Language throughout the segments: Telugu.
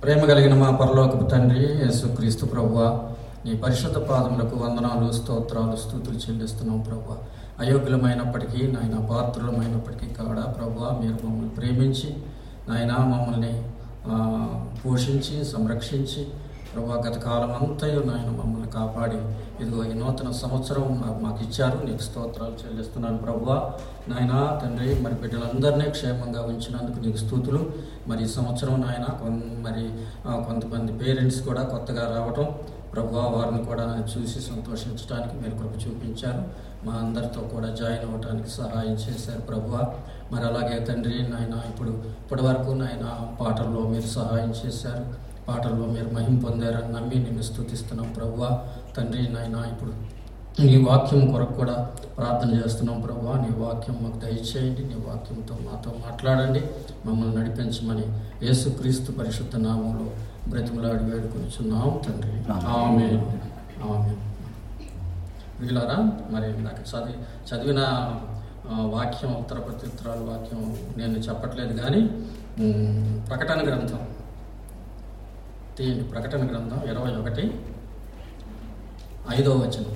ప్రేమ కలిగిన మా పరలోకపు తండ్రి యేసుక్రీస్తు ప్రభువ నీ పరిశుద్ధ పాదములకు వందనాలు స్తోత్రాలు స్థుతులు చెల్లిస్తున్నాం ప్రభువ అయోగ్యులమైనప్పటికీ నాయన పాత్రులమైనప్పటికీ కాడా ప్రభువ మీరు మమ్మల్ని ప్రేమించి నాయన మమ్మల్ని ఆ, పోషించి సంరక్షించి ప్రభా గత కాలం అంతయు నాయన మమ్మల్ని కాపాడి ఇదిగో ఈ నూతన సంవత్సరం మా- మాకు ఇచ్చారు నీకు స్తోత్రాలు చెల్లిస్తున్నాను ప్రభువా నాయన తండ్రి మరి బిడ్డలందరినీ క్షేమంగా ఉంచినందుకు నీకు స్తూతులు మరి ఈ సంవత్సరం నాయన కొన్- మరి ఆ, కొంతమంది పేరెంట్స్ కూడా కొత్తగా రావటం ప్రభు వారిని కూడా చూసి సంతోషించడానికి మీరు కృప చూపించారు మా అందరితో కూడా జాయిన్ అవ్వడానికి సహాయం చేశారు ప్రభువ మరి అలాగే తండ్రి నాయన ఇప్పుడు ఇప్పటి వరకు నాయన పాటల్లో మీరు సహాయం చేశారు పాటల్లో మీరు మహిం పొందారని నమ్మి నిన్ను స్థుతిస్తున్నాం ప్రభువ తండ్రి నాయన ఇప్పుడు నీ వాక్యం కొరకు కూడా ప్రార్థన చేస్తున్నాం ప్రభా నీ వాక్యం మాకు దయచేయండి నీ వాక్యంతో మాతో మాట్లాడండి మమ్మల్ని నడిపించమని యేసుక్రీస్తు పరిశుద్ధ నామంలో బ్రతిమలాడి వేడుకొనిచున్నాం తండ్రి ఆమె ఆమె వీళ్ళారా మరి నాకు చదివి చదివిన ఆ, వాక్యం ఉత్తర ప్రత్యుత్తరాల వాక్యం నేను చెప్పట్లేదు కానీ ఉమ్, ప్రకటన గ్రంథం తీయండి ప్రకటన గ్రంథం ఇరవై ఒకటి ఐదవ వచనం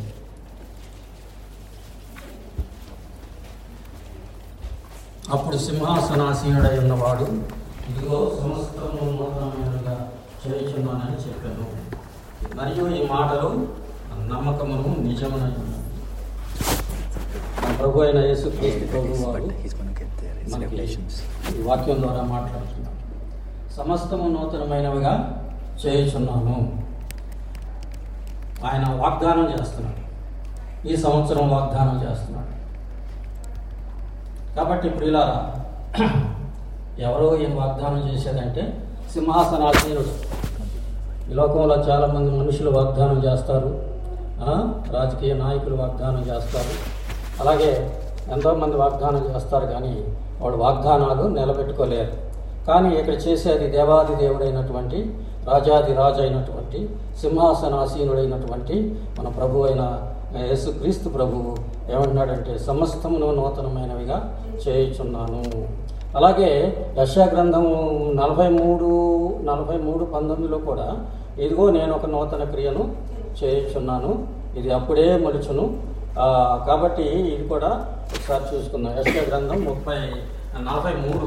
అప్పుడు సింహాసనాసీనుడై ఉన్నవాడు ఇదిగో సమస్తము నూతనమైనదిగా చేయుచున్నానని చెప్పాను మరియు ఈ మాటలు నమ్మకమును నిజమునై ఉన్నవి. మన ప్రభు అయిన యేసు క్రీస్తు ప్రభు వారు But he's going to get there. It's మనకి Revelations. ఈ వాక్యం ద్వారా మాట్లాడుతున్నాం సమస్తము నూతనమైనవిగా చేయుచున్నాను ఆయన వాగ్దానం చేస్తున్నాడు ఈ సంవత్సరం వాగ్దానం చేస్తున్నాడు కాబట్టి ప్రియులారా ఎవరో ఈయన వాగ్దానం చేసేదంటే సింహాసనాసీనుడు ఈ లోకంలో చాలామంది మనుషులు వాగ్దానం చేస్తారు ఆ, రాజకీయ నాయకులు వాగ్దానం చేస్తారు అలాగే ఎంతోమంది వాగ్దానం చేస్తారు కానీ వాళ్ళు వాగ్దానాలు నిలబెట్టుకోలేరు కానీ ఇక్కడ చేసేది దేవాది దేవుడైనటువంటి రాజాది రాజు అయినటువంటి సింహాసనాసీనుడైనటువంటి మన ప్రభు అయిన యేసుక్రీస్తు ప్రభువు ఏమంటున్నాడంటే సమస్తమును నూతనమైనవిగా చేయుచున్నాను అలాగే యశా గ్రంథము నలభై మూడు నలభై మూడు పంతొమ్మిదిలో కూడా ఇదిగో నేను ఒక నూతన క్రియను చేయుచున్నాను ఇది అప్పుడే మలుచును ఆ, కాబట్టి ఇది కూడా ఒకసారి చూసుకుందాం యశా గ్రంథం ముప్పై నలభై మూడు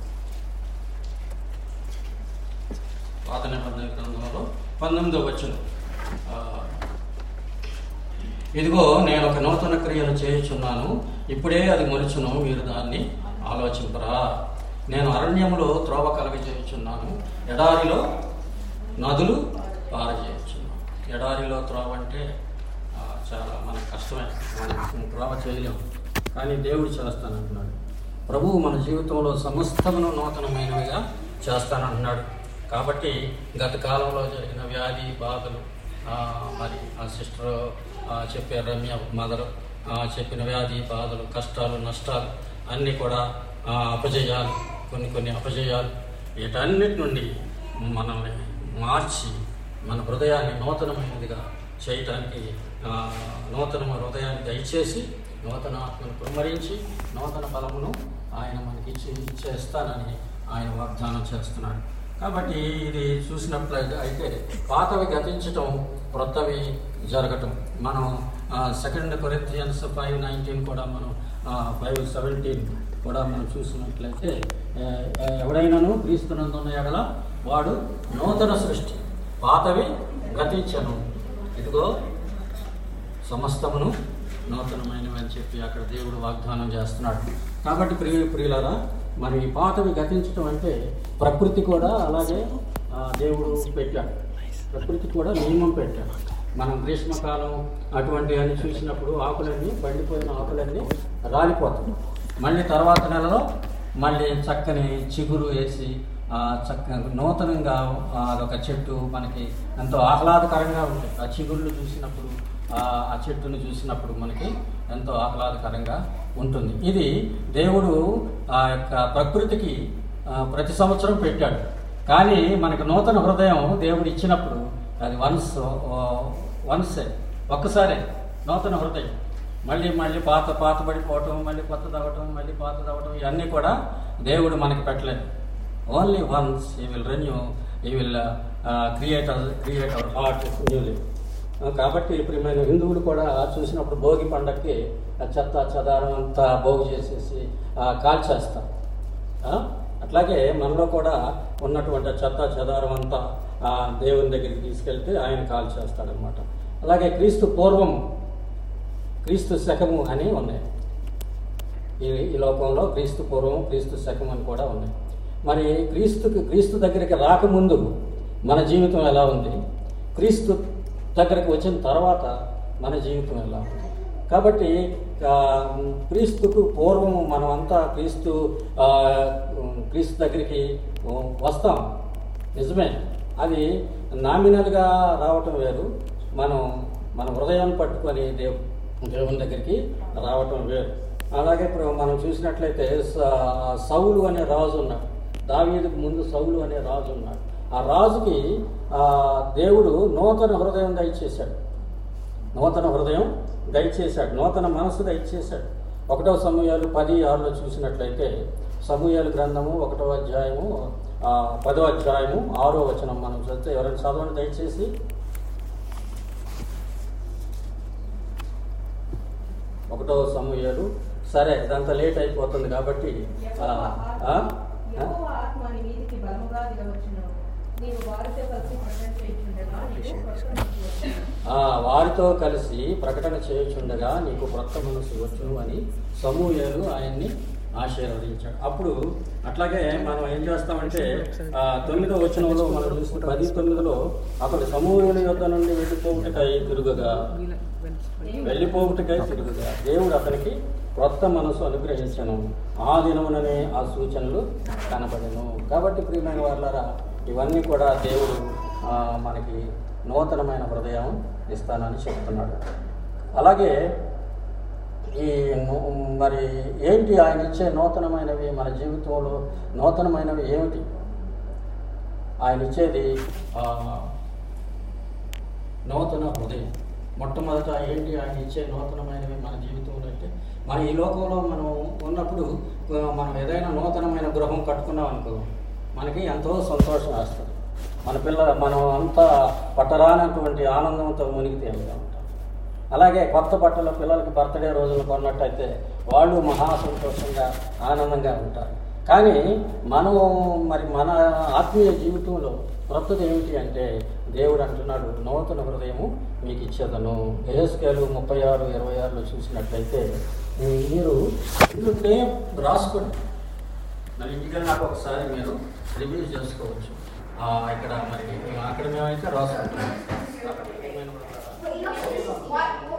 పాత నిబంధన గ్రంథంలో పంతొమ్మిదో వచ్చిన ఇదిగో నేను ఒక నూతన క్రియను చేయుచున్నాను ఇప్పుడే అది మొలుచును మీరు దాన్ని ఆలోచింపరా నేను అరణ్యములో త్రోవ కలగజేయుచున్నాను ఎడారిలో నదులు పారజేయుచున్నాను ఎడారిలో త్రోవ అంటే ఆ, చాలా మనకు కష్టమే మనం త్రోవ చేయలేము కానీ దేవుడు చేస్తానంటున్నాడు ప్రభువు మన జీవితంలో సమస్తమును నూతనమైనవిగా చేస్తానంటున్నాడు కాబట్టి గత కాలంలో జరిగిన వ్యాధి బాధలు ఆ, మరి ఆ సిస్టర్ చెప్పే రమ్య మదర్ చెప్పిన వ్యాధి బాధలు కష్టాలు నష్టాలు అన్నీ కూడా ఆ, అపజయాలు కొన్ని కొన్ని అపజయాలు వీటన్నిటి నుండి మనల్ని మార్చి మన హృదయాన్ని నూతనమైనదిగా చేయటానికి ఆ, నూతన హృదయాన్ని దయచేసి నూతన ఆత్మను కుమరించి నూతన బలమును ఆయన మనకి ఇచ్చి ఇచ్చేస్తానని ఆయన వాగ్దానం చేస్తున్నాడు కాబట్టి ఇది చూసినట్లయితే అయితే పాతవి గతించటం క్రొత్తవి జరగటం మనం సెకండ్ కొరింథియన్స్ ఫైవ్ నైన్టీన్ కూడా మనం ఫైవ్ సెవెంటీన్ కూడా మనం చూసినట్లయితే ఆ, ఆ, ఎవడైనాను క్రీస్తునందున్న ఎడల వాడు నూతన సృష్టి పాతవి గతించను ఇదిగో సమస్తమును నూతనమైనవి అని చెప్పి అక్కడ దేవుడు వాగ్దానం చేస్తున్నాడు కాబట్టి ప్రియ ప్రియులారా మరి ఈ పాతవి గతించడం అంటే ప్రకృతి కూడా అలాగే ఆ, దేవుడు పెట్టాడు ప్రకృతి కూడా నియమం పెట్టాడు మనం గ్రీష్మకాలం అటువంటి అని చూసినప్పుడు ఆకులన్నీ పండిపోయిన ఆకులన్నీ రాలిపోతాయి మళ్ళీ తర్వాత నెలలో మళ్ళీ చక్కని చిగురు వేసి ఆ చక్క నూతనంగా ఆ అదొక చెట్టు మనకి ఎంతో ఆహ్లాదకరంగా ఉంటుంది ఆ చిగుళ్ళు చూసినప్పుడు ఆ ఆ చెట్టును చూసినప్పుడు మనకి ఎంతో ఆహ్లాదకరంగా ఉంటుంది ఇది దేవుడు ఆ యొక్క ప్రకృతికి ఆ, ప్రతి సంవత్సరం పెట్టాడు కానీ మనకి నూతన హృదయం దేవుడు ఇచ్చినప్పుడు అది వన్స్ వన్సే ఒక్కసారే నూతన హృదయం మళ్ళీ మళ్ళీ పాత పాత పడిపోవటం మళ్ళీ కొత్తది అవ్వటం మళ్ళీ పాతది అవ్వటం ఇవన్నీ కూడా దేవుడు మనకి పెట్టలేదు only once we will renew we will create create our heart newly కాబట్టి ఇప్పుడు మేము హిందువులు కూడా చూసినప్పుడు భోగి పండక్కి ఆ చెత్త చెదారం అంతా భోగి చేసేసి ఆ, కాల్చేస్తాం ఆ? అట్లాగే మనలో కూడా ఉన్నటువంటి చెత్త చెదారం అంతా ఆ దేవుని దగ్గరికి తీసుకెళ్తే ఆయన కాల్ చేస్తాడనమాట అలాగే క్రీస్తు పూర్వం క్రీస్తు శకము అని ఉన్నాయి ఈ ఈ లోకంలో క్రీస్తు పూర్వం క్రీస్తు శకం అని కూడా ఉన్నాయి మరి క్రీస్తుకి క్రీస్తు దగ్గరికి రాకముందు మన జీవితం ఎలా ఉంది క్రీస్తు దగ్గరికి వచ్చిన తర్వాత మన జీవితం ఎలా ఉంది కాబట్టి ఆ, క్రీస్తుకు పూర్వం మనమంతా క్రీస్తు ఆ, క్రీస్తు దగ్గరికి వస్తాం నిజమే అది నామినల్గా రావటం వేరు మనం మన హృదయాన్ని పట్టుకొని దేవు దేవుని దగ్గరికి రావటం వేరు అలాగే ఇప్పుడు మనం చూసినట్లయితే స- సౌలు అనే రాజు ఉన్నాడు దావీదుకు ముందు సౌలు అనే రాజు ఉన్నాడు ఆ రాజుకి ఆ, దేవుడు నూతన హృదయం దయచేశాడు నూతన హృదయం దయచేశాడు నూతన మనసు దయచేశాడు ఒకటవ సమూహాలు పది ఆరులో చూసినట్లయితే సమూహాలు గ్రంథము ఒకటో అధ్యాయము ఆ, పదో అధ్యాయము ఆరో వచనం మనం చదివితే ఎవరైనా చదవండి దయచేసి ఒకటో సమూహాలు సరే ఇదంతా లేట్ అయిపోతుంది కాబట్టి ఆ, ఆ, ఆ? యెహోవా ఆత్మ నీ మీదికి బలముగా దిగవచ్చును. నీవు వారితో కలిసి ప్రకటన చేయుచుండగా నీకు ప్రకటన వచ్చును. ఆ, వారితో కలిసి ప్రకటన చేయుచుండగా నీకు క్రొత్త మనసు వచ్చును అని సమూహలు ఆయన్ని ఆశీర్వదించాడు అప్పుడు అట్లాగే మనం ఏం చేస్తామంటే ఆ, తొమ్మిదో వచనంలో మనం చూసిన పది తొమ్మిదిలో అతడు సమూహుల యొద్ద నుండి వెళ్ళిపోవుటకై తిరుగుగా వెళ్ళిపోవుటకై తిరుగుగా దేవుడు అతనికి క్రొత్త మనసు అనుగ్రహించను ఆ దినముననే ఆ సూచనలు కనబడను కాబట్టి ప్రియమైన వాళ్ళరా ఇవన్నీ కూడా దేవుడు ఆ, మనకి నూతనమైన హృదయం ఇస్తానని చెప్తున్నాడు అలాగే ఈ ను- మరి ఏంటి ఆయన ఇచ్చే నూతనమైనవి మన జీవితంలో నూతనమైనవి ఏమిటి ఆయన ఇచ్చేది ఆ, నూతన హృదయం మొట్టమొదట ఏంటి ఆయన ఇచ్చే నూతనమైనవి మన జీవితంలో అంటే మన ఈ లోకంలో మనం ఉన్నప్పుడు ఆ, మనం ఏదైనా నూతనమైన గృహం కట్టుకున్నాం అనుకో మనకి ఎంతో సంతోషం వేస్తుంది మన పిల్ల మనం అంతా పట్టరానటువంటి ఆనందంతో మునిగి తేలుగా ఉంటాం అలాగే కొత్త బట్టలు పిల్లలకి బర్త్డే రోజులు కొన్నట్టయితే వాళ్ళు మహా సంతోషంగా ఆనందంగా ఉంటారు కానీ మనం మరి మన ఆత్మీయ జీవితంలో క్రొత్తది ఏమిటి అంటే దేవుడు అంటున్నాడు నూతన హృదయము మీకు ఇచ్చేదను ఏస్కేలు ముప్పై ఆరు ఇరవై ఆరులో చూసినట్లయితే ఉమ్, మీరు మీరు నేమ్ రాసుకోండి మరి ఇంటికి నాకు ఒకసారి మీరు రివ్యూ చేసుకోవచ్చు ఆ, ఇక్కడ మరి అక్కడ మేమైతే రాసుకుంటాం అక్కడ ఏమైనా కూడా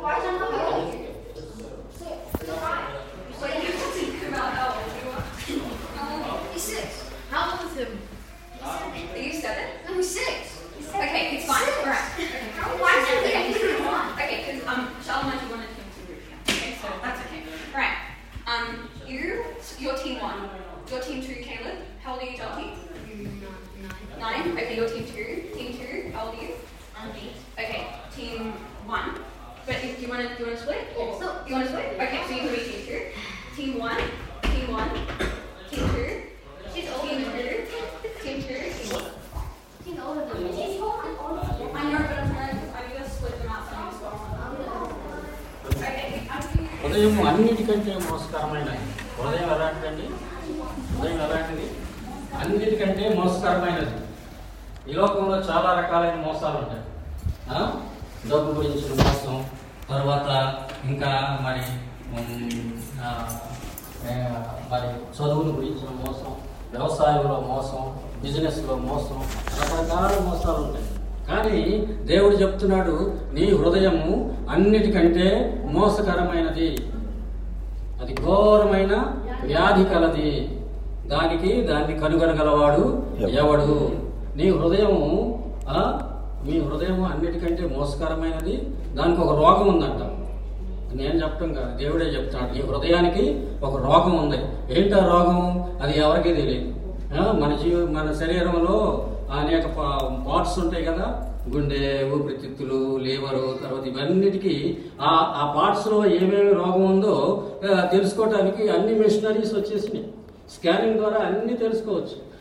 He's six. How old is him? Are you seven? No, he's six. Okay, it's fine. All right. Why is it? Okay, because um, Charlotte actually wanted him to root him. Okay, so that's okay. All right. Um, you, you're team one. You're team two, Caleb. How old are you, Johnny? Nine. Okay, you're team two. Team two. How old are you? I'm eight. Okay, team one. But if, do you want to do you want to split? Or So- you want to split? Okay, so you can be team two. Team one. Team one. Team two. She's Team older than two. me. Team two. Team one. She's older than me. She's older than me. I know, but I'm trying. I'm gonna split them out so I can swap. Okay. I'm doing. హృదయం అన్నిటికంటే మోసకరమైనది హృదయం ఎలాంటిదండి హృదయం ఎలాంటిది అన్నిటికంటే మోసకరమైనది ఈ లోకంలో చాలా రకాలైన మోసాలు ఉంటాయి ఆ? డబ్బు గురించిన మోసం తర్వాత ఇంకా మరి ఉమ్, ఆ, ఏ, మరి చదువుల గురించిన మోసం వ్యవసాయంలో మోసం బిజినెస్లో మోసం రకరకాల మోసాలు ఉంటాయి కానీ దేవుడు చెప్తున్నాడు నీ హృదయము అన్నిటికంటే మోసకరమైనది అది ఘోరమైన వ్యాధి కలది దానికి దాన్ని కనుగొనగలవాడు ఎవడు నీ హృదయము ఆ, నీ హృదయము అన్నిటికంటే మోసకరమైనది దానికి ఒక రోగం ఉందంట నేను చెప్పటం కాదు దేవుడే చెప్తున్నాడు నీ హృదయానికి ఒక రోగం ఉంది ఏంటి ఆ రోగం అది ఎవరికీ తెలియదు ఆ, మన జీవ మన శరీరంలో అనేక పార్ట్స్ ఉంటాయి కదా గుండె ఊపిరితిత్తులు లీవరు తర్వాత ఇవన్నిటికీ ఆ ఆ పార్ట్స్లో ఏమేమి రోగం ఉందో ఆ, తెలుసుకోవటానికి అన్ని మెషినరీస్ వచ్చేసినాయి స్కానింగ్ ద్వారా అన్నీ తెలుసుకోవచ్చు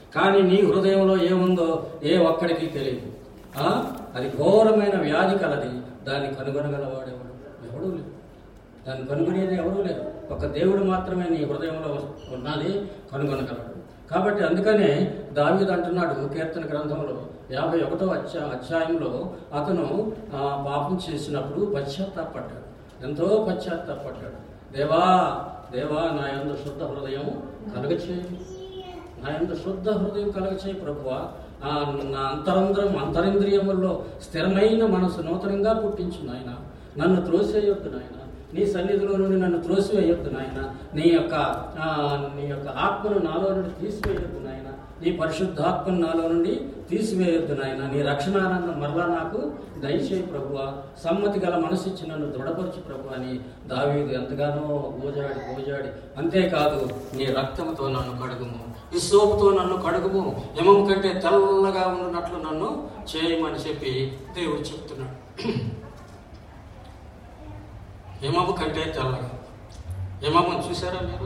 కానీ నీ హృదయంలో ఏముందో ఏ ఒక్కడికి తెలియదు ఆ? అది ఘోరమైన వ్యాధి కలది దాన్ని కనుగొనగలవాడెవడు ఎవడూ లేడు దాన్ని కనుగొనేది ఎవరూ లేరు ఒక దేవుడు మాత్రమే నీ హృదయంలో ఉన్నది కనుగొనగలడు కాబట్టి అందుకనే దావీదు అంటున్నాడు కీర్తన గ్రంథంలో యాభై ఒకటో అధ్యా అధ్యాయంలో అతను ఆ, పాపం చేసినప్పుడు పశ్చాత్తాపడ్డాడు ఎంతో పశ్చాత్తాపడ్డాడు దేవా దేవా నా యందు శుద్ధ హృదయం కలుగచేయి నా యందు శుద్ధ హృదయం కలగచేయి ప్రభువా ఆ, నా అంతరంద్రం అంతరింద్రియముల్లో స్థిరమైన మనసు నూతనంగా పుట్టించు నాయన నన్ను త్రోసేయొద్దు నాయన నీ సన్నిధిలో నుండి నన్ను త్రోసివేయొద్దు నాయన నీ యొక్క ఆ, నీ యొక్క ఆత్మను నాలో నుండి తీసివేయొద్దు నాయన నీ పరిశుద్ధాత్మను నాలో నుండి తీసివేయొద్దు నాయన నీ రక్షణానందం మరలా నాకు దయచేయి ప్రభువా సమ్మతి గల మనసు ఇచ్చి నన్ను దృఢపరచు ప్రభు అని దావీదు ఎంతగానో గోజాడి గోజాడి అంతేకాదు నీ రక్తముతో నన్ను కడుగుము ఈ సోపుతో నన్ను కడుగుము యమం కంటే తెల్లగా ఉన్నట్లు నన్ను చేయమని చెప్పి దేవుడు చెప్తున్నాడు హిమము కంటే తెల్లగా హిమము చూసారా మీరు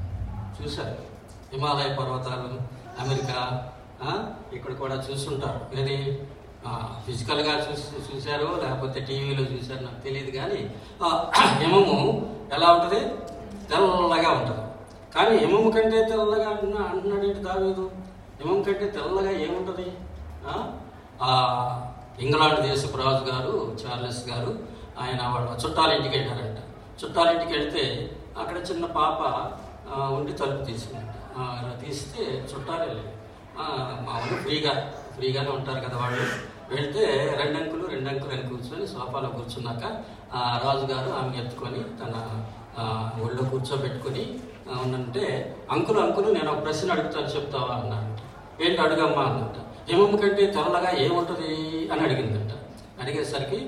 చూశారు హిమాలయ పర్వతాలు అమెరికా ఆ, ఇక్కడ కూడా చూస్తుంటారు ఏది ఆ, ఫిజికల్గా చూసి చూశారో లేకపోతే టీవీలో చూశారో నాకు తెలియదు కానీ ఆ, హిమము ఎలా ఉంటుంది తెల్లగా ఉంటుంది కానీ హిమము కంటే తెల్లగా అంటున్నా అంటున్నాడు ఏంటి దావీదు హిమం కంటే తెల్లగా ఏముంటుంది ఆ? ఆ, ఇంగ్లాండ్ దేశపు రాజు గారు చార్లెస్ గారు ఆయన వాళ్ళ చుట్టాల ఇంటికి వెళ్ళారంట చుట్టాల ఇంటికి వెళ్తే అక్కడ చిన్న పాప ఆ, ఉండి తలుపు తీసిందంట ఆ, అలా తీస్తే చుట్టాలు వెళ్ళారు ఆ, మామూలు ఫ్రీగా ఫ్రీగానే ఉంటారు కదా వాళ్ళు వెళ్తే రెండు అంకులు రెండు అంకులు అని కూర్చొని సోఫాలో కూర్చున్నాక ఆ రాజుగారు ఆమె ఎత్తుకొని తన ఆ, ఒళ్ళో కూర్చోబెట్టుకొని ఆ, ఉన్నంటే అంకులు అంకులు నేను ఒక ప్రశ్న అడుగుతాను చెప్తావా అన్నారంట ఏంటి అడుగమ్మా అన్నట హిమం కంటే తెల్లగా ఏముంటుంది అని అడిగిందంట అడిగేసరికి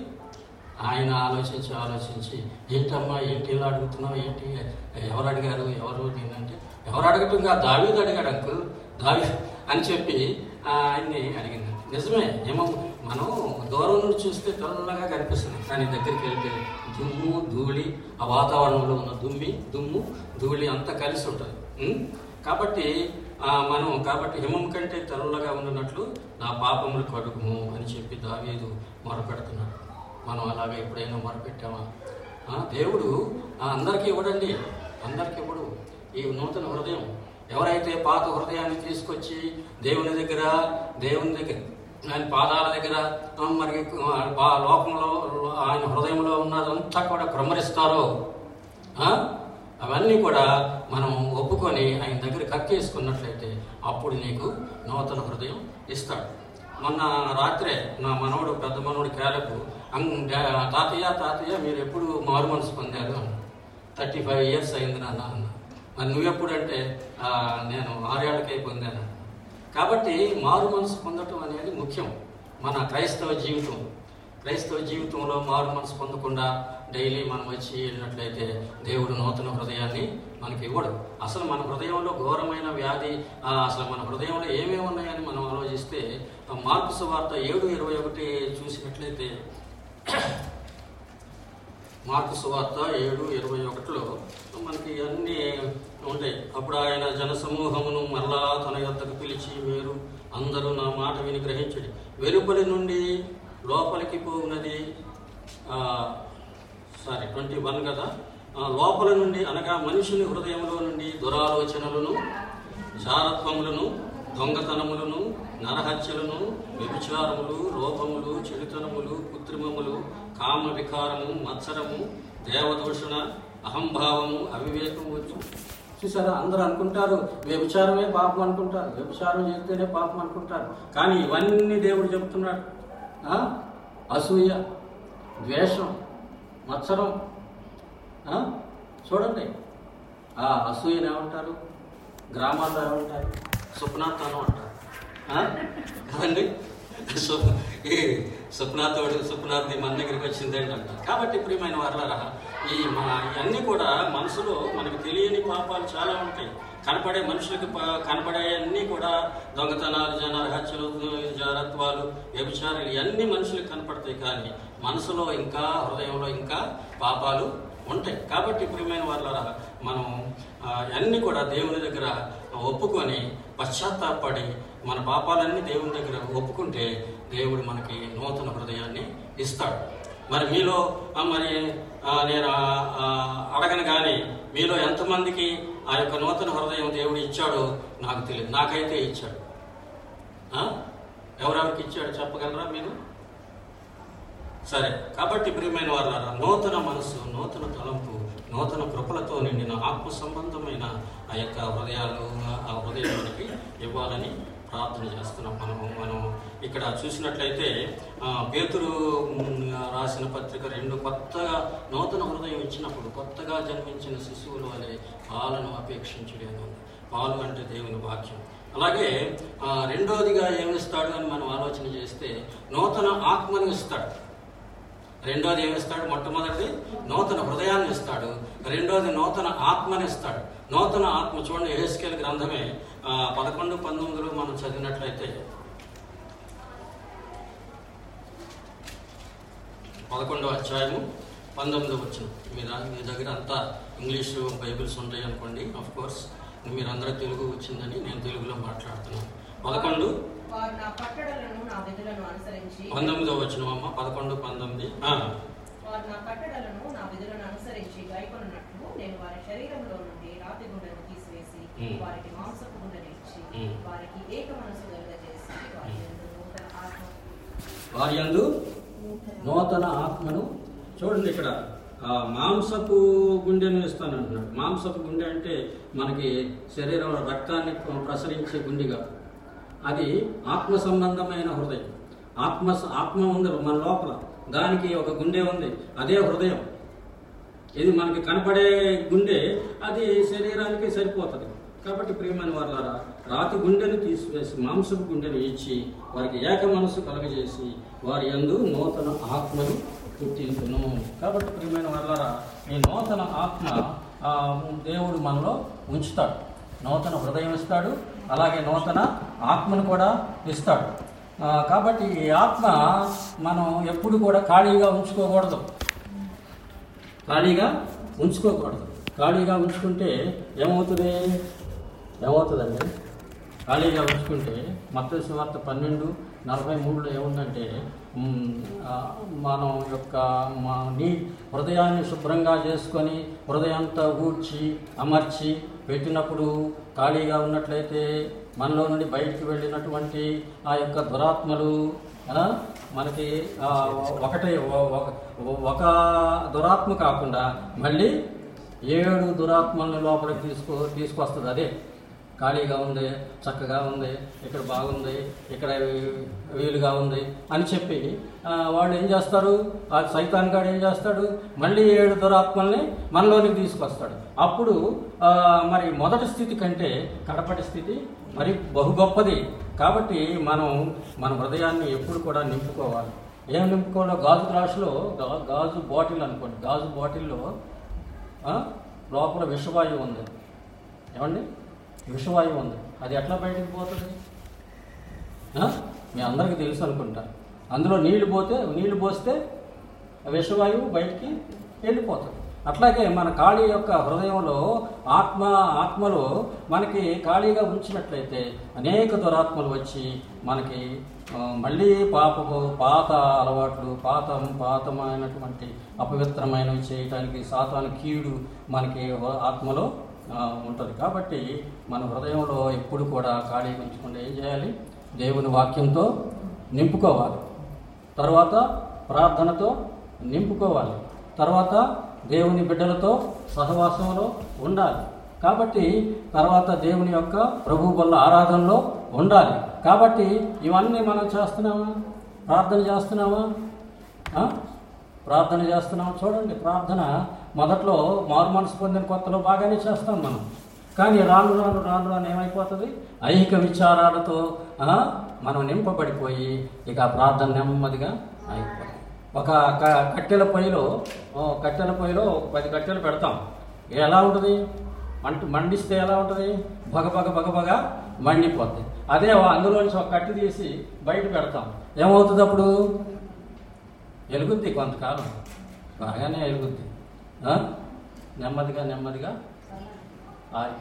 ఆయన ఆలోచించి ఆలోచించి ఏంటమ్మా ఏంటి ఇలా అడుగుతున్నావు ఏంటి ఎవరు అడిగారు ఎవరు నేనంటే ఎవరు అడగటం కాదు దావీదు అడిగాడు అంకుల్ దావీ అని చెప్పి ఆ, ఆయన్ని అడిగింది నిజమే ఏమో మనం దూరం నుండి చూస్తే తెల్లగా కనిపిస్తుంది కానీ దగ్గరికి వెళ్తే దుమ్ము ధూళి ఆ వాతావరణంలో ఉన్న దుమ్మి దుమ్ము ధూళి అంతా కలిసి ఉంటుంది ఉం? కాబట్టి ఆ, మనం కాబట్టి హిమం కంటే తెల్లగా ఉన్నట్లు నా పాపములు కడుగుము అని చెప్పి దావీదు మొరపెడుతున్నాడు మనం అలాగే ఎప్పుడైనా మొరపెట్టామా ఆ, దేవుడు ఆ, అందరికీ ఇవ్వడండి అందరికీ ఇవ్వడు ఈ నూతన హృదయం ఎవరైతే పాత హృదయాన్ని తీసుకొచ్చి దేవుని దగ్గర దేవుని దగ్గర ఆయన పాదాల దగ్గర ఆ, మరి ఆ, పా- లోకంలో ఆయన హృదయంలో ఉన్నదంతా కూడా క్రమరిస్తారో ఆ? అవన్నీ కూడా మనం ఒప్పుకొని ఆయన దగ్గర కక్కేసుకున్నట్లయితే అప్పుడు నీకు నూతన హృదయం ఇస్తాడు మొన్న రాత్రే నా మనవడు పెద్ద మనవడు కేలకు "అంగ్ డా- తాతయ్య తాతయ్య మీరు ఎప్పుడు మారు మనసు పొందారు అన్న థర్టీ ఫైవ్ ఇయర్స్ అయింది నాన్న అన్న మరి నువ్వెప్పుడు అంటే "ఆ, నేను ఆరేళ్ళకే పొందాను కాబట్టి మారు మనసు పొందటం అనేది ముఖ్యం మన క్రైస్తవ జీవితం క్రైస్తవ జీవితంలో మారు మనసు పొందకుండా డైలీ మనం వచ్చి వెళ్ళినట్లయితే దేవుడు నూతన హృదయాన్ని మనకి ఇవ్వడు అసలు మన హృదయంలో ఘోరమైన వ్యాధి ఆ, అసలు మన హృదయంలో ఏమేమి ఉన్నాయని మనం ఆలోచిస్తే ఆ మార్పు సువార్త ఏడు ఇరవై ఒకటి చూసినట్లయితే మార్కు సువార్త ఏడు ఇరవై ఒకటిలో మనకి అన్నీ ఉంటాయి అప్పుడు ఆయన జనసమూహమును మరలా తన యొద్దకు పిలిచి మీరు అందరూ నా మాట విని గ్రహించడి వెలుపలి నుండి లోపలికి పోవునది సారీ ట్వంటీ వన్ కదా ఆ, లోపల నుండి అనగా మనుషుని హృదయంలో నుండి దురాలోచనలను జారత్వములను దొంగతనములను నరహత్యలను వ్యభిచారములు లోపములు చెడుతనములు కృత్రిమములు కామ వికారము మత్సరము దేవదూషణ అహంభావము అవివేకము వచ్చు చూసారా అందరూ అనుకుంటారు వ్యభిచారమే పాపం అనుకుంటారు వ్యభిచారం చేస్తేనే పాపం అనుకుంటారు కానీ ఇవన్నీ దేవుడు చెప్తున్నాడు ఆ? అసూయ ద్వేషం మత్సరం ఆ? చూడండి ఆ అసూయని ఏమంటారు గ్రామాల్లో ఏమంటారు స్వప్నార్థం అంటారు ఆ? కదండి స్వప్న ఈ స్వప్నాథోడు స్వప్నార్థి మన దగ్గరికి వచ్చింది ఏంటంటారు కాబట్టి ప్రియమైన వాళ్ళరా ఈ మన ఇవన్నీ కూడా మనసులో మనకు తెలియని పాపాలు చాలా ఉంటాయి కనపడే మనుషులకు ప- కనపడే అన్నీ కూడా దొంగతనాలు జనాలు హత్యలు జారత్వాలు వ్యభిచారాలు ఇవన్నీ మనుషులకు కనపడతాయి కానీ మనసులో ఇంకా హృదయంలో ఇంకా పాపాలు ఉంటాయి కాబట్టి ప్రియమైన వాళ్ళ మనం ఆ, అన్నీ కూడా దేవుని దగ్గర ఒప్పుకొని పశ్చాత్తాపడి మన పాపాలన్నీ దేవుని దగ్గర ఒప్పుకుంటే దేవుడు మనకి నూతన హృదయాన్ని ఇస్తాడు మరి మీలో ఆ, మరి ఆ, నేను ఆ, ఆ, అడగను కానీ మీలో ఎంతమందికి ఆ యొక్క నూతన హృదయం దేవుడు ఇచ్చాడో నాకు తెలియదు నాకైతే ఇచ్చాడు ఆ? ఎవరెవరికి ఇచ్చాడు చెప్పగలరా మీరు సరే కాబట్టి ప్రియమైన వారు నూతన మనసు నూతన తలంపు నూతన కృపలతో నిండిన ఆత్మ సంబంధమైన ఆ యొక్క హృదయాలు ఆ హృదయం మనకి ఇవ్వాలని ప్రార్థన చేస్తున్నాం మనము మనం ఇక్కడ చూసినట్లయితే ఆ, పేతురు మ్, రాసిన పత్రిక రెండు కొత్తగా నూతన హృదయం ఇచ్చినప్పుడు కొత్తగా జన్మించిన శిశువులు వలె పాలను అపేక్షించుడే అని ఉంది పాలు అంటే దేవుని వాక్యం అలాగే ఆ, రెండోదిగా ఏమిస్తాడు అని మనం ఆలోచన చేస్తే నూతన ఆత్మను ఇస్తాడు రెండోది ఏమిస్తాడు మొట్టమొదటి నూతన హృదయాన్ని ఇస్తాడు రెండోది నూతన ఆత్మని ఇస్తాడు నూతన ఆత్మ చూడండి ఏహెస్కేల్ గ్రంథమే ఆ, పదకొండు పంతొమ్మిదిలో మనం చదివినట్లయితే పదకొండవ అధ్యాయము పంతొమ్మిది వచ్చిన మీ దా- మీ దగ్గర అంతా ఇంగ్లీషు బైబిల్స్ ఉంటాయి అనుకోండి ఆఫ్ కోర్స్ మీరందరూ తెలుగు వచ్చిందని నేను తెలుగులో మాట్లాడుతున్నాను పదకొండు వారు నా పట్టడలను నా విధులను అనుసరించి పంతొమ్మిదో వచ్చిన అమ్మ పదకొండు పంతొమ్మిది ఆ, వారు నా కట్టడలను నా విధులను అనుసరించి గైకొనున్నట్లు నేను వారి శరీరంలో నుండి రాతి గుండెను తీసివేసి మ్మ్. వారికి మాంసపు గుండెను ఇచ్చి మ్మ్. వారికి ఏక మనసు కలుగజేసి వారి యందు నూతన ఆత్మ వారి యందు నూతన ఆత్మను చూడండి ఇక్కడ ఆ మాంసపు గుండెను ఇస్తాను అంటున్నాడు మాంసపు గుండె అంటే మనకి శరీరంలో రక్తాన్ని ప్రసరించే గుండెగా అది ఆత్మ సంబంధమైన హృదయం ఆత్మ ఆత్మ ఉంది మన లోపల దానికి ఒక గుండె ఉంది అదే హృదయం ఇది మనకి కనపడే గుండె అది శరీరానికి సరిపోతుంది కాబట్టి ప్రియమైన వారులారా రాతి గుండెను తీసివేసి మాంసపు గుండెను ఇచ్చి వారికి ఏక మనసు కలగజేసి వారి యందు నూతన ఆత్మను పుట్టించును కాబట్టి ప్రియమైన వారులారా ఈ నూతన ఆత్మ ఆ, దేవుడు మనలో ఉంచుతాడు నూతన హృదయం ఇస్తాడు అలాగే నూతన ఆత్మను కూడా ఇస్తాడు ఆ, కాబట్టి ఈ ఆత్మ మనం ఎప్పుడు కూడా ఖాళీగా ఉంచుకోకూడదు ఖాళీగా ఉంచుకోకూడదు ఖాళీగా ఉంచుకుంటే ఏమవుతుంది ఏమవుతుందండి ఖాళీగా ఉంచుకుంటే మత్స్య సువార్త పన్నెండు నలభై మూడులో ఏముందంటే మ్, ఆ, మనం యొక్క మా నీ హృదయాన్ని శుభ్రంగా చేసుకొని హృదయంతా ఊడ్చి అమర్చి పెట్టినప్పుడు ఖాళీగా ఉన్నట్లయితే మనలో నుండి బయటికి వెళ్ళినటువంటి ఆ యొక్క దురాత్మలు ఆ, మనకి ఆ, ఒకటే ఒ- ఒక- ఒక దురాత్మ కాకుండా మళ్ళీ ఏడు దురాత్మల్ని లోపలికి తీసుకో తీసుకొస్తుంది అదే ఖాళీగా ఉంది చక్కగా ఉంది ఇక్కడ బాగుంది ఇక్కడ వీలుగా ఉంది అని చెప్పి ఆ, వాళ్ళు ఏం చేస్తారు ఆ సైతాన్ గాడు ఏం చేస్తాడు మళ్ళీ ఏడు దురాత్మల్ని మనలోనికి తీసుకొస్తాడు అప్పుడు ఆ, మరి మొదటి స్థితి కంటే కడపటి స్థితి మరి బహు గొప్పది కాబట్టి మనం మన హృదయాన్ని ఎప్పుడు కూడా నింపుకోవాలి ఏం నింపుకోవాలో గాజు గ్లాసులో గా- గాజు బాటిల్ అనుకోండి గాజు బాటిల్లో ఆ, లోపల విషవాయువు ఉంది ఏమండి విషవాయువు ఉంది అది ఎట్లా బయటకు పోతుంది ఆ? మీ అందరికీ తెలుసు అనుకుంటా అందులో నీళ్లు పోతే నీళ్లు పోస్తే ఆ విషవాయువు బయటికి వెళ్ళిపోతుంది అట్లాగే మన ఖాళీ యొక్క హృదయంలో ఆత్మ ఆత్మలో మనకి ఖాళీగా ఉంచినట్లయితే అనేక దురాత్మలు వచ్చి మనకి ఆ, మళ్ళీ పాపపు పాత అలవాట్లు పాత పాతమైనటువంటి అపవిత్రమైనవి చేయటానికి సాతాను కీడు మనకి ఆత్మలో ఉంటుంది కాబట్టి మన హృదయంలో ఎప్పుడు కూడా ఖాళీ ఉంచకుండా ఏం చేయాలి దేవుని వాక్యంతో నింపుకోవాలి తర్వాత ప్రార్థనతో నింపుకోవాలి తర్వాత దేవుని బిడ్డలతో సహవాసంలో ఉండాలి కాబట్టి తర్వాత దేవుని యొక్క ప్రభు వల్ల ఆరాధనలో ఉండాలి కాబట్టి ఇవన్నీ మనం చేస్తున్నామా ప్రార్థన చేస్తున్నామా ఆ? ప్రార్థన చేస్తున్నాం చూడండి ప్రార్థన మొదట్లో మారు మనసు పొందిన కొత్తలో బాగానే చేస్తాం మనం కానీ రాను రాను రాను రాను ఏమైపోతుంది ఐహిక విచారాలతో ఆ, మనం నింపబడిపోయి ఇక ఆ ప్రార్థన నెమ్మదిగా అయిపోతుంది ఒక క- కట్టెల పొయ్యిలో ఓ కట్టెల పొయ్యిలో ఒక పది కట్టెలు పెడతాం ఎలా ఉంటుంది మంట మండిస్తే ఎలా ఉంటుంది బగ బగ బగ బగ మండిపోద్ది అదే అందులోంచి ఒక కట్టె తీసి బయట పెడతాం ఏమవుతుంది అప్పుడు వెలుగుద్ది కొంతకాలం బాగానే వెలుగుద్ది ఆ? నెమ్మదిగా నెమ్మదిగా ఆరిపోతుంది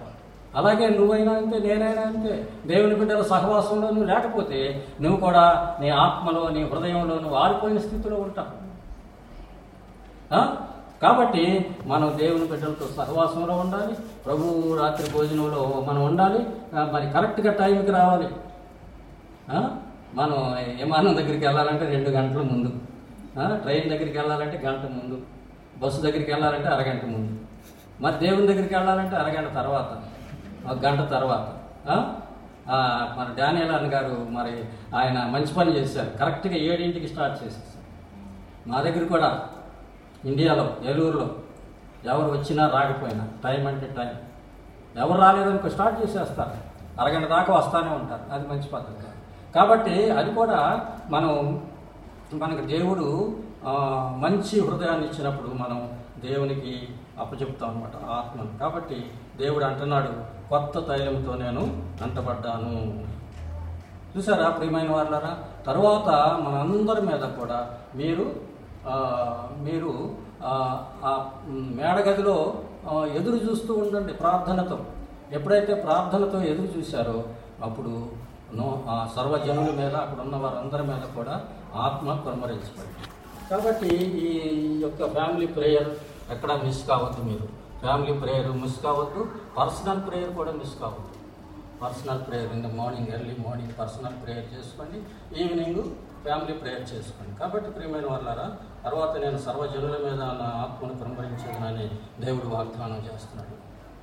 అలాగే నువ్వైనా అంతే నేనైనా అంతే దేవుని బిడ్డల సహవాసంలో నువ్వు లేకపోతే నువ్వు కూడా నీ ఆత్మలో నీ హృదయంలో నువ్వు ఆరిపోయిన స్థితిలో ఉంటావు ఆ? కాబట్టి మనం దేవుని బిడ్డలతో సహవాసంలో ఉండాలి ప్రభు రాత్రి భోజనంలో మనం ఉండాలి ఆ, మరి కరెక్ట్గా టైంకి రావాలి ఆ? మనం విమానం దగ్గరికి వెళ్ళాలంటే రెండు గంటల ముందు ఆ? ట్రైన్ దగ్గరికి వెళ్ళాలంటే గంట ముందు బస్సు దగ్గరికి వెళ్ళాలంటే అరగంట ముందు మరి దేవుని దగ్గరికి వెళ్ళాలంటే అరగంట తర్వాత ఒక గంట తర్వాత ఆ? ఆ, మన డానియల్ అన్న గారు మరి ఆయన మంచి పని చేశారు కరెక్ట్గా ఏడింటికి స్టార్ట్ చేసేసారు మా దగ్గర కూడా ఇండియాలో ఏలూరులో ఎవరు వచ్చినా రాకపోయినా టైం అంటే టైం ఎవరు రాలేదనుకో స్టార్ట్ చేసేస్తారు అరగంట దాకా వస్తానే ఉంటారు అది మంచి పద్ధతి కాదు కాబట్టి అది కూడా మనం మనకు దేవుడు ఆ, మంచి హృదయాన్ని ఇచ్చినప్పుడు మనం దేవునికి అప్పచెప్తాం అనమాట ఆత్మను కాబట్టి దేవుడు అంటున్నాడు కొత్త తైలంతో నేను అంటబడ్డాను చూసారా ప్రియమైన వాళ్ళరా తర్వాత మనందరి మీద కూడా మీరు ఆ, మీరు ఆ, ఆ మేడగదిలో ఆ, ఎదురు చూస్తూ ఉండండి ప్రార్థనతో ఎప్పుడైతే ప్రార్థనతో ఎదురు చూశారో అప్పుడు నో ఆ సర్వజనుల మీద అక్కడ ఉన్న వారందరి మీద కూడా ఆత్మ కురమరించబడింది కాబట్టి ఈ యొక్క ఫ్యామిలీ ప్రేయర్ ఎక్కడ మిస్ కావద్దు మీరు ఫ్యామిలీ ప్రేయర్ మిస్ కావద్దు పర్సనల్ ప్రేయర్ కూడా మిస్ కావద్దు personal prayer in the morning early morning personal prayer చేసుకోండి ఈవినింగ్ ఫ్యామిలీ ప్రేయర్ చేసుకోండి కాబట్టి ప్రియమైన వాళ్ళారా తర్వాత నేను సర్వజనుల మీద నా ఆత్మను కురంభరించేదనని దేవుడు వాగ్దానం చేస్తున్నాడు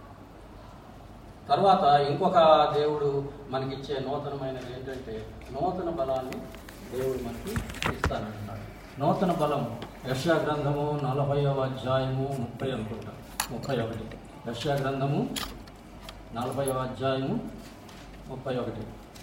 తర్వాత ఇంకొక దేవుడు మనకిచ్చే నూతనమైనది ఏంటంటే నూతన బలాన్ని దేవుడు మనకి ఇస్తానంటున్నాడు నూతన బలం యశా గ్రంథము నలభైవ అధ్యాయము ముప్పై అనుకుంటా ముప్పై ఒకటి యశా గ్రంథము నలభైవ అధ్యాయము ముప్పై ఒకటి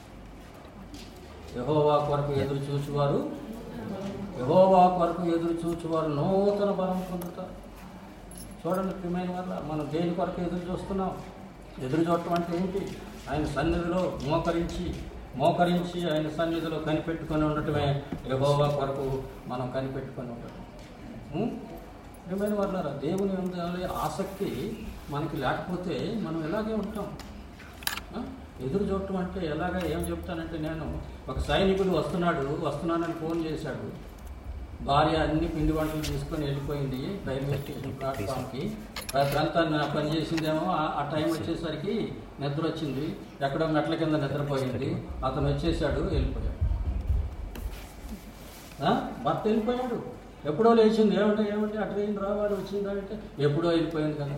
యహోవా కొరకు ఎదురు చూచువారు యహోవా కొరకు ఎదురు చూచువారు నూతన బలం పొందుతారు చూడండి ప్రియమైన వల్ల మనం దేని కొరకు ఎదురు చూస్తున్నాం ఎదురు చూడటం అంటే ఏంటి ఆయన సన్నిధిలో మోకరించి మోకరించి ఆయన సన్నిధిలో కనిపెట్టుకొని ఉండటమే యహోవా కొరకు మనం కనిపెట్టుకొని ఉండటం ఉం? ప్రియమైన వాళ్ళారా దేవుని ఉండాలి ఆసక్తి మనకి లేకపోతే మనం ఇలాగే ఉంటాం ఆ? ఎదురు చూడటం అంటే ఎలాగ ఏం చెప్తానంటే నేను ఒక సైనికుడు వస్తున్నాడు వస్తున్నానని ఫోన్ చేశాడు భార్య అన్ని పిండి వంటలు తీసుకొని వెళ్ళిపోయింది రైల్వే స్టేషన్ ప్లాట్ఫామ్కి రాత్రంతా నా పని చేసిందేమో ఆ- ఆ టైం వచ్చేసరికి నిద్ర వచ్చింది ఎక్కడో మెట్ల కింద నిద్రపోయింది అతను వచ్చేసాడు వెళ్ళిపోయాడు ఆ? భర్త వెళ్ళిపోయాడు ఎప్పుడో లేచింది ఏమంటే ఏమంటే అటు వేయింది రావాలి వచ్చిందా అంటే ఎప్పుడో వెళ్ళిపోయింది కదా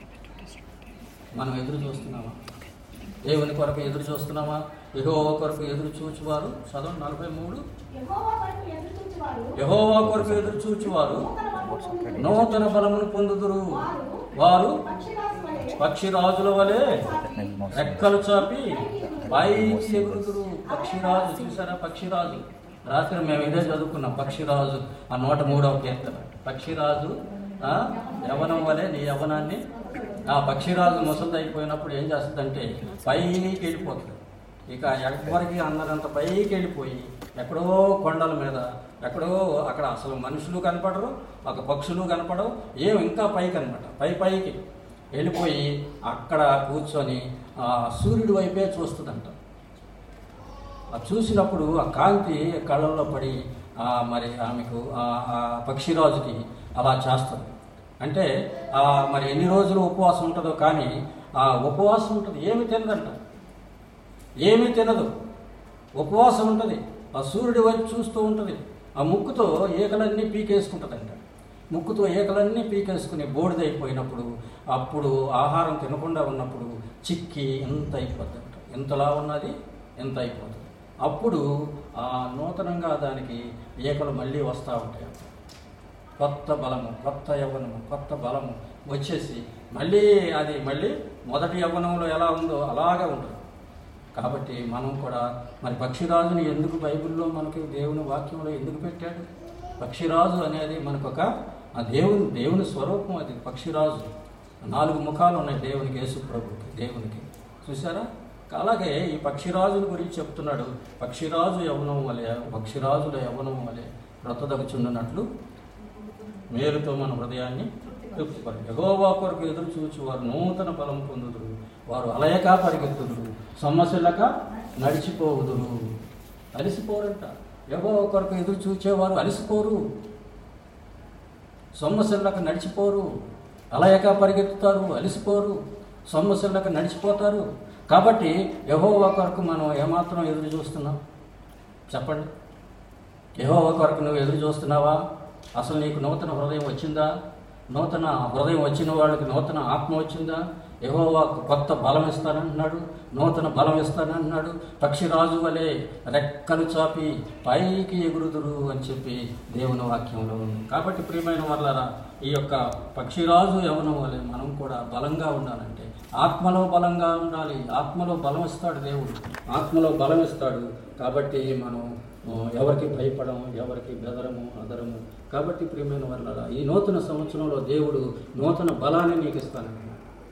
మనం ఎదురు చూస్తున్నామా దేవుని కొరకు ఎదురు చూస్తున్నామా ఎగో కొరకు ఎదురు చూచువారు చదవండి నలభై మూడు యెహోవా కొరకు ఎదురు చూచువారు యహోవా కొరకు ఎదురు చూచువారు నూతన బలము పొందుదురు. నూతన బలమును పొందుదురు వారు వారు పక్షిరాజు వలె పక్షిరాజుల వలె రెక్కలు చాపి పైకి ఎగురుదురు పక్షిరాజు చూసారా పక్షిరాజు రాత్రి మేము ఇదే చదువుకున్నాం పక్షిరాజు ఆ నూట మూడవ కీర్తన పక్షిరాజు ఆ, యవనం వలె నీ యవనాన్ని ఆ పక్షిరాజు ముసలిది అయిపోయినప్పుడు ఏం చేస్తుందంటే పైకి వెళ్ళిపోతుంది ఇక ఎవరికి అన్నదంత పైకి వెళ్ళిపోయి ఎక్కడో కొండల మీద ఎక్కడో అక్కడ అసలు మనుషులు కనపడరు ఒక పక్షులు కనపడవు ఏం ఇంకా పైకి అనమాట పై పైకి వెళ్ళిపోయి అక్కడ కూర్చొని ఆ సూర్యుడి వైపే చూస్తుందంట ఆ చూసినప్పుడు ఆ కాంతి కళ్ళల్లో పడి ఆ మరి ఆమెకు ఆ ఆ పక్షిరాజుకి అలా చేస్తుంది అంటే ఆ మరి ఎన్ని రోజులు ఉపవాసం ఉంటుందో కానీ ఆ ఉపవాసం ఉంటుంది ఏమి తినదంట ఏమీ తినదు ఉపవాసం ఉంటుంది ఆ సూర్యుడి వైపు చూస్తూ ఉంటుంది ఆ ముక్కుతో ఏకలన్నీ పీకేసుకుంటుందంట ముక్కుతో ఏకలన్నీ పీకేసుకుని బోడిదైపోయినప్పుడు అప్పుడు ఆహారం తినకుండా ఉన్నప్పుడు చిక్కి ఎంత అయిపోతుందంట ఎంతలా ఉన్నది ఎంత అయిపోతుంది అప్పుడు ఆ నూతనంగా దానికి ఏకలు మళ్ళీ వస్తూ ఉంటాయి కొత్త బలము కొత్త యవ్వనము కొత్త బలము వచ్చేసి మళ్ళీ అది మళ్ళీ మొదటి యవ్వనంలో ఎలా ఉందో అలాగే ఉంటుంది కాబట్టి మనం కూడా మరి పక్షిరాజుని ఎందుకు బైబిల్లో మనకి దేవుని వాక్యంలో ఎందుకు పెట్టాడు పక్షిరాజు అనేది మనకు ఒక ఆ దేవుని దేవుని స్వరూపం అది పక్షిరాజు నాలుగు ముఖాలు ఉన్నాయి దేవునికి యేసు ప్రభుకి దేవునికి చూసారా అలాగే ఈ పక్షిరాజుని గురించి చెప్తున్నాడు పక్షిరాజు యవనం వలె పక్షిరాజుల యవనం వలె రొత్తదగుచున్నట్లు మేలుతో మన హృదయాన్ని తృప్తిపడి ఎగోవా కొరకు ఎదురు చూచి వారు నూతన బలం పొందుదురు వారు అలయక పరిగెత్తుదురు సమస్యలక నడిచిపోవుదురు అలిసిపోరంట ఎవో ఒకరికి ఎదురు చూచేవారు అలిసిపోరు సొమ్మసిల్లక నడిచిపోరు అలయక పరిగెత్తుతారు అలిసిపోరు సొమ్మసిల్లక నడిచిపోతారు కాబట్టి యహో కొరకు మనం ఏమాత్రం ఎదురు చూస్తున్నాం చెప్పండి యహో కొరకు నువ్వు ఎదురు చూస్తున్నావా అసలు నీకు నూతన హృదయం వచ్చిందా నూతన హృదయం వచ్చిన వాళ్ళకి నూతన ఆత్మ వచ్చిందా యహోవా కొత్త బలం ఇస్తానంటున్నాడు నూతన బలం ఇస్తానంటున్నాడు పక్షిరాజు వలె రెక్కలు చాపి పైకి ఎగురుదురు అని చెప్పి దేవుని వాక్యంలో ఉంది కాబట్టి ప్రియమైన వాళ్ళరా ఈ యొక్క పక్షిరాజు యవనం వలె మనం కూడా బలంగా ఉండాలంటే ఆత్మలో బలంగా ఉండాలి ఆత్మలో బలం ఇస్తాడు దేవుడు ఆత్మలో బలం ఇస్తాడు కాబట్టి మనం ఆ, ఎవరికి భయపడము ఎవరికి బెదరము అదరము కాబట్టి ప్రియమైన వాళ్ళ ఈ నూతన సంవత్సరంలో దేవుడు నూతన బలాన్ని నీకు ఇస్తానన్నాడు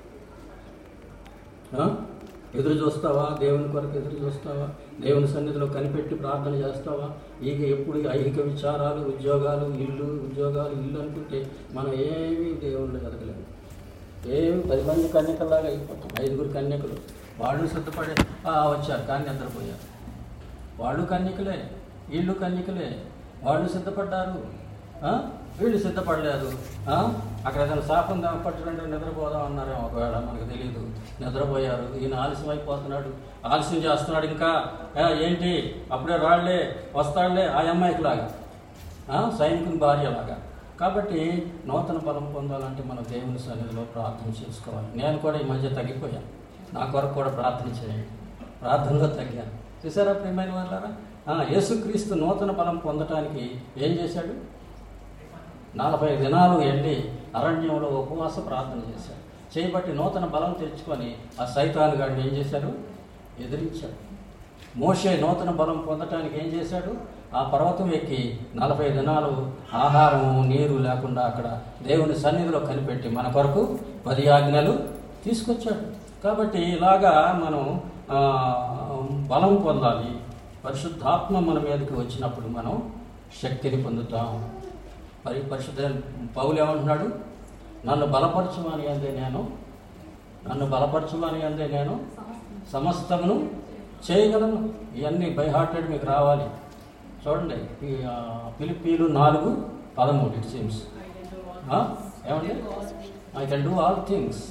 ఆ? ఎదురు చూస్తావా దేవుని కొరకు ఎదురు చూస్తావా దేవుని సన్నిధిలో కనిపెట్టి ప్రార్థన చేస్తావా ఇక ఎప్పుడు ఐహిక విచారాలు ఉద్యోగాలు ఇల్లు ఉద్యోగాలు ఇల్లు అనుకుంటే మనం ఏమీ దేవుళ్ళు ఎదగలేము ఏమి పది మంది కన్యకల్లాగా అయిపోతాం ఐదుగురు కన్యకలు వాళ్ళు సిద్ధపడే "ఆ, వచ్చారు కానీ నిద్రపోయారు వాళ్ళు కన్యకలే వీళ్ళు కన్యకలే వాళ్ళు సిద్ధపడ్డారు ఆ? వీళ్ళు సిద్ధపడలేదు ఆ? అక్కడ ఏదైనా శాపం పట్టుకుంటే నిద్రపోదాం అన్నారేమో ఒకవేళ మనకు తెలియదు నిద్రపోయారు ఈయన ఆలస్యం అయిపోతున్నాడు ఆలస్యం చేస్తున్నాడు ఇంకా "ఆ, ఏంటి అప్పుడే రాళ్లే వస్తాడులే ఆ అమ్మాయికి లాగా ఆ? సైనికుని భార్యలాగా కాబట్టి నూతన బలం పొందాలంటే మనం దేవుని సన్నిధిలో ప్రార్థన చేసుకోవాలి నేను కూడా ఈ మధ్య తగ్గిపోయాను నా కొరకు కూడా ప్రార్థన చేయండి ప్రార్థనలో తగ్గాను చూసారా ప్రియమైన వాళ్ళారా ఆ, యేసుక్రీస్తు నూతన బలం పొందటానికి ఏం చేశాడు నలభై దినాలు వెళ్ళి అరణ్యంలో ఉపవాస ప్రార్థన చేశాడు చేయబట్టి నూతన బలం తెచ్చుకొని ఆ సైతాను గాడిని ఏం చేశాడు ఎదిరించాడు మోషే నూతన బలం పొందటానికి ఏం చేశాడు ఆ పర్వతం ఎక్కి నలభై దినాలు ఆహారము నీరు లేకుండా అక్కడ దేవుని సన్నిధిలో కనిపెట్టి మన కొరకు పది ఆజ్ఞలు తీసుకొచ్చాడు కాబట్టి ఇలాగా మనం ఆ, బలం పొందాలి పరిశుద్ధాత్మ మన మీదకి వచ్చినప్పుడు మనం శక్తిని పొందుతాం మరి పరిశుద్ధ పౌలు ఏమంటున్నాడు నన్ను బలపరచమని అందే నేను నన్ను బలపరచమని అందే నేను సమస్తమును చేయగలను ఇవన్నీ బై హార్టెడ్ మీకు రావాలి చూడండి ఈ ఆ, ఫిలిప్పీలు నాలుగు పదమూడు ఇట్ సీమ్స్ ఏమండి I can do all things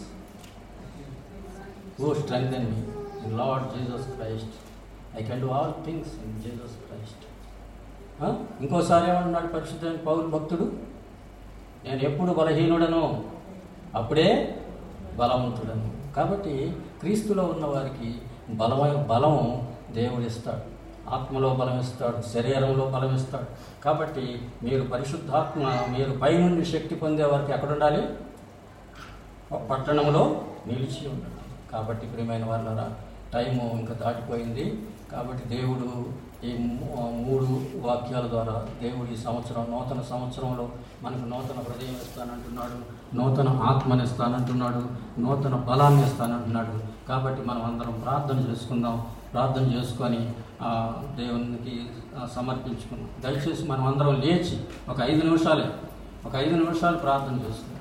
who strengthen me in Lord Jesus Christ I can do all things in Jesus Christ ఇంకోసారి ఏమన్నాడు పరిశుద్ధ పౌరు భక్తుడు నేను ఎప్పుడు బలహీనుడను అప్పుడే బలవంతుడను కాబట్టి క్రీస్తులో ఉన్న వారికి బలమైన బలము దేవుడు ఇస్తాడు ఆత్మలో బలం ఇస్తాడు శరీరంలో బలం ఇస్తాడు కాబట్టి మీరు పరిశుద్ధాత్మ మీరు పైనుండి శక్తి పొందే వారికి ఎక్కడ ఉండాలి ఒక పట్టణంలో నిలిచి ఉండాలి కాబట్టి ప్రియమైన వాళ్ళరా టైము ఇంకా దాటిపోయింది కాబట్టి దేవుడు ఈ మూ- మూడు వాక్యాల ద్వారా దేవుడు ఈ సంవత్సరం నూతన సంవత్సరంలో మనకు నూతన హృదయం ఇస్తానంటున్నాడు నూతన ఆత్మని ఇస్తానంటున్నాడు నూతన బలాన్ని ఇస్తానంటున్నాడు కాబట్టి మనం అందరం ప్రార్థన చేసుకుందాం ప్రార్థన చేసుకొని ఆ, దేవునికి ఆ, సమర్పించుకుందాం దయచేసి మనం అందరం లేచి ఒక ఐదు నిమిషాలే ఒక ఐదు నిమిషాలు ప్రార్థన చేసుకుందాం